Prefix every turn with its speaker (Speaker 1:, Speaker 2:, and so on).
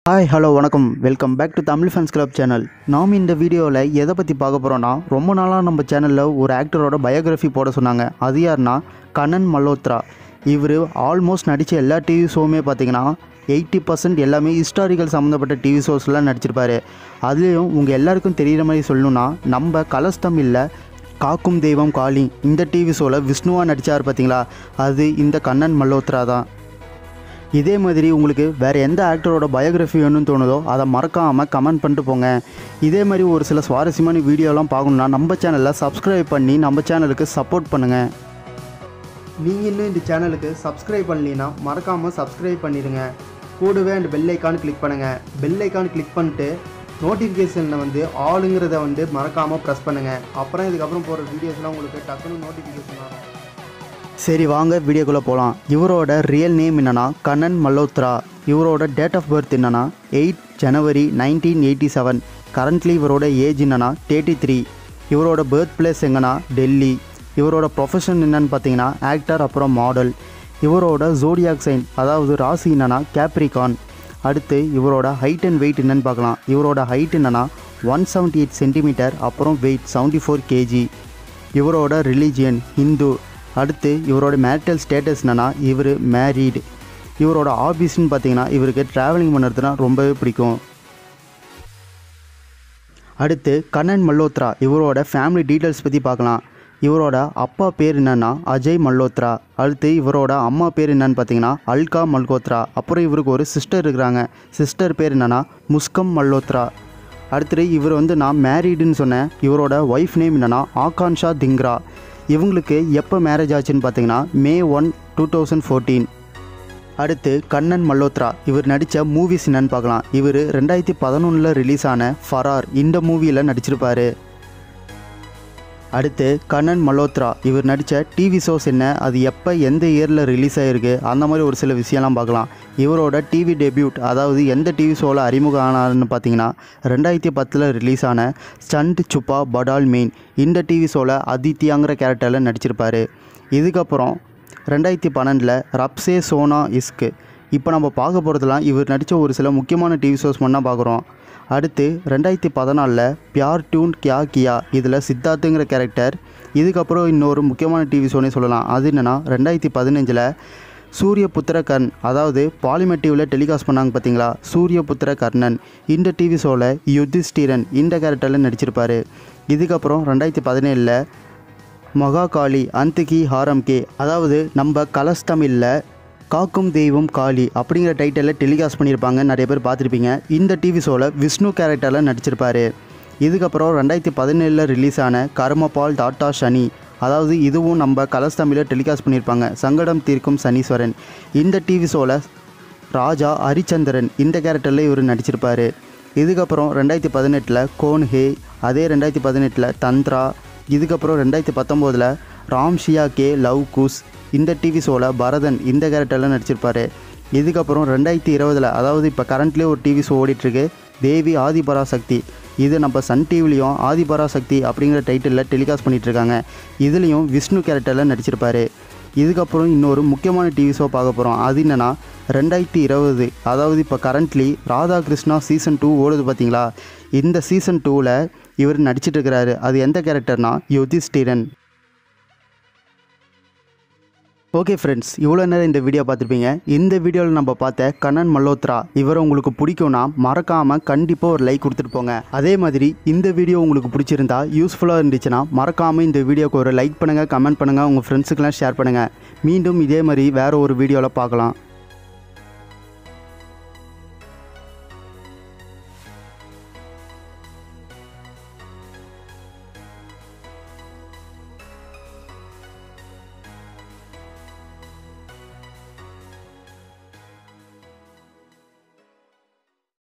Speaker 1: hi hello வணக்கம் welcome back to Tamil fans club channel நாம் இந்த வீடியோவில் எதை பற்றி பார்க்க போகிறோன்னா ரொம்ப நாளாக நம்ம சேனலில் ஒரு ஆக்டரோட பயோகிராஃபி போட சொன்னாங்க அது யாருன்னா கண்ணன் மல்ஹோத்ரா இவர் ஆல்மோஸ்ட் நடித்த எல்லா டிவி ஷோவுமே பார்த்தீங்கன்னா எயிட்டி பர்சன்ட் எல்லாமே ஹிஸ்டாரிக்கல் சம்மந்தப்பட்ட டிவி ஷோஸ்லாம் நடிச்சிருப்பாரு அதுலேயும் உங்கள் எல்லாருக்கும் தெரிகிற மாதிரி சொல்லணும்னா நம்ம கலர்ஸ் தமிழில் காக்கும் தெய்வம் காளி இந்த டிவி ஷோவில் விஷ்ணுவா நடித்தார் பார்த்தீங்களா அது இந்த கண்ணன் மல்ஹோத்ரா தான் இதே மாதிரி உங்களுக்கு வேறு எந்த ஆக்டரோட பயோகிராஃபி வேணும்னு தோணுதோ அதை மறக்காமல் கமெண்ட் பண்ணிட்டு போங்க இதே மாதிரி ஒரு சில சுவாரஸ்யமான வீடியோலாம் பார்க்கணுன்னா நம்ம சேனலில் சப்ஸ்கிரைப் பண்ணி நம்ம சேனலுக்கு சப்போர்ட் பண்ணுங்கள் நீங்கள் இன்னும் இந்த சேனலுக்கு சப்ஸ்கிரைப் பண்ணலனா மறக்காமல் சப்ஸ்கிரைப் பண்ணிடுங்க கூடவே அந்த பெல் ஐக்கான் கிளிக் பண்ணுங்கள் பெல் ஐக்கான் கிளிக் பண்ணிட்டு நோட்டிஃபிகேஷனில் வந்து ஆளுங்கிறத வந்து மறக்காமல் ப்ரெஸ் பண்ணுங்கள் அப்புறம் இதுக்கப்புறம் போகிற வீடியோஸ்லாம் உங்களுக்கு டக்குன்னு நோட்டிஃபிகேஷன் வரும் சரி வாங்க வீடியோக்குள்ளே போகலாம் இவரோட ரியல் நேம் என்னன்னா கண்ணன் மல்ஹோத்ரா இவரோட டேட் ஆஃப் பர்த் என்னன்னா eight January nineteen eighty seven currently இவரோட ஏஜ் என்னன்னா தேர்ட்டி த்ரீ இவரோட பர்த் பிளேஸ் எங்கன்னா டெல்லி இவரோட ப்ரொஃபஷன் என்னன்னு பார்த்தீங்கன்னா ஆக்டர் அப்புறம் மாடல் இவரோட ஜோடியாக் சைன் அதாவது ராசி என்னன்னா கேப்ரிகான் அடுத்து இவரோட ஹைட் அண்ட் வெயிட் என்னன்னு பார்க்கலாம் இவரோட ஹைட் என்னன்னா ஒன் செவன்ட்டி எயிட் சென்டிமீட்டர் அப்புறம் வெயிட் செவன்ட்டி ஃபோர் கேஜி இவரோட ரிலீஜியன் ஹிந்து அடுத்து இவரோட மேரிட்டல் ஸ்டேட்டஸ் என்னன்னா இவர் மேரீடு இவரோட ஹாபீஸ்னு பார்த்தீங்கன்னா இவருக்கு ட்ராவலிங் பண்ணுறதுனா ரொம்பவே பிடிக்கும் அடுத்து கண்ணன் மல்ஹோத்ரா இவரோட ஃபேமிலி டீட்டெயில்ஸ் பற்றி பார்க்கலாம் இவரோட அப்பா பேர் என்னன்னா அஜய் மல்ஹோத்ரா அடுத்து இவரோட அம்மா பேர் என்னன்னு பார்த்தீங்கன்னா அல்கா மல்ஹோத்ரா அப்புறம் இவருக்கு ஒரு சிஸ்டர் இருக்கிறாங்க சிஸ்டர் பேர் என்னன்னா முஸ்கம் மல்ஹோத்ரா அடுத்து இவர் வந்து நான் மேரீடுன்னு சொன்னேன் இவரோட ஒய்ஃப் நேம் என்னன்னா ஆகான்ஷா திங்ரா இவங்களுக்கு எப்போ மேரேஜ் ஆச்சுன்னு பார்த்தீங்கன்னா May one two thousand fourteen அடுத்து கண்ணன் மல்ஹோத்ரா இவர் நடித்த மூவிஸ் என்னன்னு பார்க்கலாம் இவர் ரெண்டாயிரத்தி பதினொன்றில் ரிலீஸ் ஆன ஃபரார் இந்த மூவியில் நடிச்சிருப்பாரு அடுத்து கண்ணன் மல்ஹோத்ரா இவர் நடித்த டிவி ஷோஸ் என்ன அது எப்போ எந்த இயரில் ரிலீஸ் ஆகிருக்கு அந்த மாதிரி ஒரு சில விஷயம்லாம் பார்க்கலாம் இவரோட டிவி டெபியூட் அதாவது எந்த டிவி ஷோவில் அறிமுகம் ஆனார்னு பார்த்தீங்கன்னா ரெண்டாயிரத்தி பத்தில் ரிலீஸ் ஆன ஸ்டண்ட் சுப்பா படால் மெயின் இந்த டிவி ஷோவில் அதித்யாங்கிற கேரக்டரில் நடிச்சிருப்பார் இதுக்கப்புறம் ரெண்டாயிரத்தி பன்னெண்டில் ரப்சே சோனா இஸ்க்கு இப்போ நம்ம பார்க்க போகிறதுலாம் இவர் நடித்த ஒரு சில முக்கியமான டிவி ஷோஸ் மட்டும் பார்க்குறோம் அடுத்து ரெண்டாயிரத்தி பதினாலில் பியார் டியூன் கியா கியா இதில் சித்தார்த்துங்கிற கேரக்டர் இதுக்கப்புறம் இன்னொரு முக்கியமான டிவி ஷோனே சொல்லலாம் அது என்னென்னா ரெண்டாயிரத்தி பதினஞ்சில் சூரிய புத்திர கர்ண் அதாவது பாலிமெட்டிவில் டெலிகாஸ்ட் பண்ணாங்க பார்த்தீங்களா சூரிய புத்திர கர்ணன் இந்த டிவி ஷோவில் யுதிஷ்டிரன் இந்த கேரக்டரில் நடிச்சிருப்பார் இதுக்கப்புறம் ரெண்டாயிரத்தி பதினேழில் மகாகாளி அந்துகி ஹாரம் கே அதாவது நம்ம கலர்ஸ் தமிழில் காக்கும் தெய்வம் காளி அப்படிங்கிற டைட்டிலில் டெலிகாஸ்ட் பண்ணியிருப்பாங்க நிறைய பேர் பார்த்துருப்பீங்க இந்த டிவி ஷோவில் விஷ்ணு கேரக்டரில் நடிச்சிருப்பாரு இதுக்கப்புறம் ரெண்டாயிரத்தி பதினேழில் ரிலீஸ் ஆன கர்மபால் டாட்டா சனி அதாவது இதுவும் நம்ம கலர்ஸ் தமிழில் டெலிகாஸ்ட் பண்ணியிருப்பாங்க சங்கடம் தீர்க்கும் சனீஸ்வரன் இந்த டிவி ஷோவில் ராஜா ஹரிச்சந்திரன் இந்த கேரக்டரில் இவர் நடிச்சிருப்பார் இதுக்கப்புறம் ரெண்டாயிரத்தி பதினெட்டில் கோன் ஹே அதே ரெண்டாயிரத்தி பதினெட்டில் தந்த்ரா இதுக்கப்புறம் ரெண்டாயிரத்தி பத்தொம்போதில் ராம் ஷியா கே லவ் குஸ் இந்த டிவி ஷோவில் பரதன் இந்த கேரக்டரில் நடிச்சிருப்பார் இதுக்கப்புறம் ரெண்டாயிரத்தி இருபதில் அதாவது இப்போ கரண்ட்லேயே ஒரு டிவி ஷோ ஓடிட்டுருக்கு தேவி ஆதிபராசக்தி இது நம்ம சன் டிவிலையும் ஆதிபராசக்தி அப்படிங்கிற டைட்டிலில் டெலிகாஸ்ட் பண்ணிகிட்ருக்காங்க இதுலேயும் விஷ்ணு கேரக்டரில் நடிச்சிருப்பார் இதுக்கப்புறம் இன்னொரு முக்கியமான டிவி ஷோ பார்க்க போகிறோம் அது என்னென்னா ரெண்டாயிரத்தி இருபது அதாவது இப்போ கரண்ட்லி ராதாகிருஷ்ணா சீசன் டூ ஓடுது பார்த்தீங்களா இந்த சீசன் டூவில் இவர் நடிச்சிட்டு இருக்கிறாரு அது எந்த கேரக்டர்னா யுதிஷ்டிரன் ஓகே ஃப்ரெண்ட்ஸ் இவ்வளோ நேரம் இந்த வீடியோ பார்த்துருப்பீங்க இந்த வீடியோவில் நம்ம பார்த்த கண்ணன் மல்ஹோத்ரா இவரை உங்களுக்கு பிடிக்கும்னா மறக்காமல் கண்டிப்பாக ஒரு லைக் கொடுத்துட்டு போங்க அதே மாதிரி இந்த வீடியோ உங்களுக்கு பிடிச்சிருந்தா யூஸ்ஃபுல்லாக இருந்துச்சுன்னா மறக்காமல் இந்த வீடியோக்கு ஒரு லைக் பண்ணுங்கள் கமெண்ட் பண்ணுங்கள் உங்கள் ஃப்ரெண்ட்ஸுக்கெல்லாம் ஷேர் பண்ணுங்கள் மீண்டும் இதே மாதிரி வேறு ஒரு வீடியோவில் பார்க்கலாம்